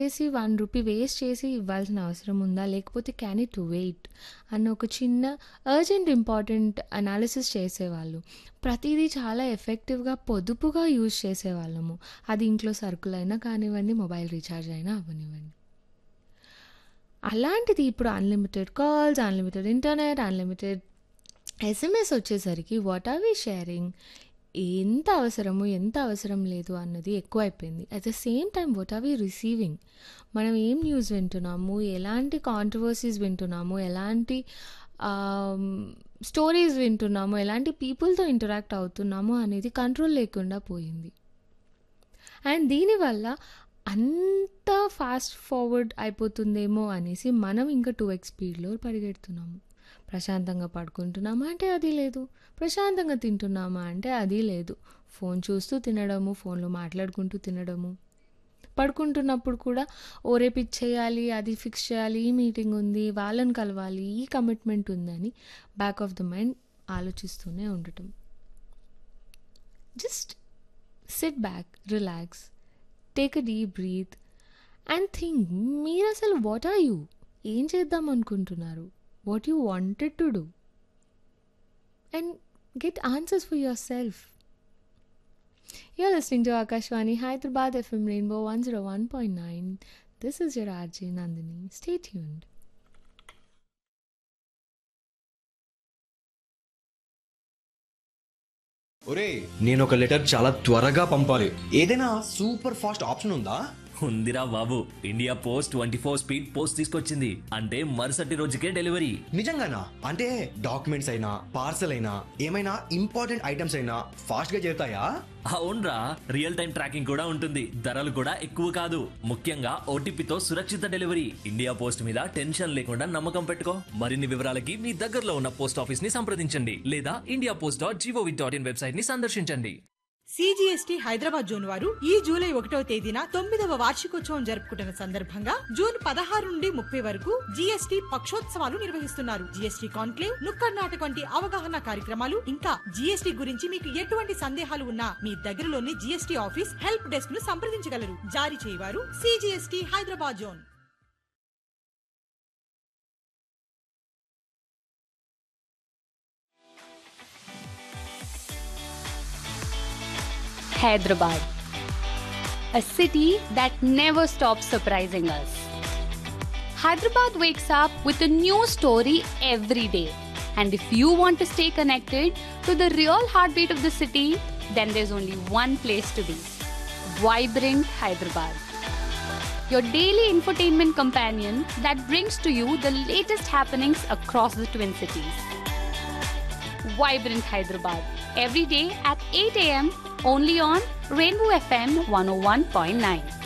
చేసి 1 rupee waste చేసి ఇవ్వాల్సిన అవసరం ఉందా? లేకపోతే క్యాన్ ఇట్ వెయిట్? అన్న ఒక చిన్న అర్జెంట్ ఇంపార్టెంట్ అనాలిసిస్ చేసేవాళ్ళు. ప్రతీదీ చాలా ఎఫెక్టివ్‌గా, పొదుపుగా యూజ్ చేసేవాళ్ళము. అది ఇంట్లో సరుకులైనా కానివ్వండి, మొబైల్ రీచార్జ్ అయినా అవ్వనివ్వండి. అలాంటిది ఇప్పుడు unlimited calls, unlimited internet, unlimited SMS వచ్చేసరికి వాట్ ఆర్ వి షేరింగ్? ఎంత అవసరము, ఎంత అవసరం లేదు అన్నది ఎక్కువైపోయింది. At the same time what are we receiving? మనం ఏం న్యూస్ వింటున్నాము? ఎలాంటి కాంట్రోవర్సీస్ వింటున్నాము? ఎలాంటి ఆహ్, స్టోరీస్ వింటున్నాము? ఎలాంటి పీపుల్‌తో ఇంటరాక్ట్ అవుతున్నాము అనేది కంట్రోల్ లేకుండా పోయింది. అండ్ దీనివల్ల అంత ఫాస్ట్ ఫార్వర్డ్ అయిపోతుందేమో అనేసి మనం ఇంకా 2ఎక్స్ స్పీడ్‌లో పరిగెడుతున్నాము. ప్రశాంతంగా పడుకుంటున్నామా అంటే అది లేదు. ప్రశాంతంగా తింటున్నామా అంటే అది లేదు. ఫోన్ చూస్తూ తినడము, ఫోన్‌లో మాట్లాడుకుంటూ తినడము. పడుకుంటున్నప్పుడు కూడా ఓ రేపు ఇది చేయాలి, అది ఫిక్స్ చేయాలి, ఈ మీటింగ్ ఉంది, వాళ్ళని కలవాలి, ఈ కమిట్మెంట్ ఉందని బ్యాక్ ఆఫ్ ద మైండ్ ఆలోచిస్తూనే ఉండటం. Just sit back, relax, take a deep breath and think మీరసలు వాట్ ఆర్ యూ? ఏం చేద్దాం అనుకుంటున్నారు? What you wanted to do? And get answers for yourself. You are listening to Akashvani Hyderabad FM rainbow 101.9. This is your RJ Nandini. Stay tuned. ఒరేయ్ నేను ఒక letter చాలా త్వరగా పంపాలి ఏదైనా సూపర్ ఫాస్ట్ ఆప్షన్ ఉందా ఉందిరా బాబు India post twenty four speed post తీసుకొచ్చింది అంటే మరుసటి రోజుకే డెలివరీ నిజంగానా అంటే డాక్యుమెంట్స్ అయినా పార్సల్ అయినా ఏమైనా ఇంపార్టెంట్ ఐటమ్స్ అయినా ఫాస్ట్ గా చేరుతాయా అవునరా రియల్ టైం ట్రాకింగ్ కూడా ఉంటుంది ధరలు కూడా ఎక్కువ కాదు ముఖ్యంగా ఓటీపీతో సురక్షిత డెలివరీ ఇండియా పోస్ట్ మీద టెన్షన్ లేకుండా నమ్మకం పెట్టుకో మరిన్ని వివరాలకి మీ దగ్గరలో ఉన్న పోస్ట్ ఆఫీస్ ని సంప్రదించండి లేదా India post dot GOV dot in website ని సందర్శించండి సిజిఎస్టి హైదరాబాద్ జోన్ వారు ఈ జూలై ఒకటో తేదీన తొమ్మిదవ వార్షికోత్సవం జరుపుకుంటున్న సందర్భంగా జూన్ పదహారు నుండి ముప్పై వరకు జీఎస్టీ పక్షోత్సవాలు నిర్వహిస్తున్నారు జీఎస్టీ కాన్క్లేవ్ నుక్కడ్ నాటక్ వంటి అవగాహన కార్యక్రమాలు ఇంకా జీఎస్టీ గురించి మీకు ఎటువంటి సందేహాలు ఉన్నా మీ దగ్గరలోని జీఎస్టీ ఆఫీస్ హెల్ప్ డెస్క్ ను సంప్రదించగలరు జారీ చేయవారు CGST Hyderabad zone Hyderabad, a city that never stops surprising us. Hyderabad wakes up with a new story every day. And if you want to stay connected to the real heartbeat of the city, then there's only one place to be Vibrant Hyderabad. Your daily infotainment companion that brings to you the latest happenings across the Twin Cities. Vibrant Hyderabad every day at 8 a.m. only on Rainbow FM 101.9.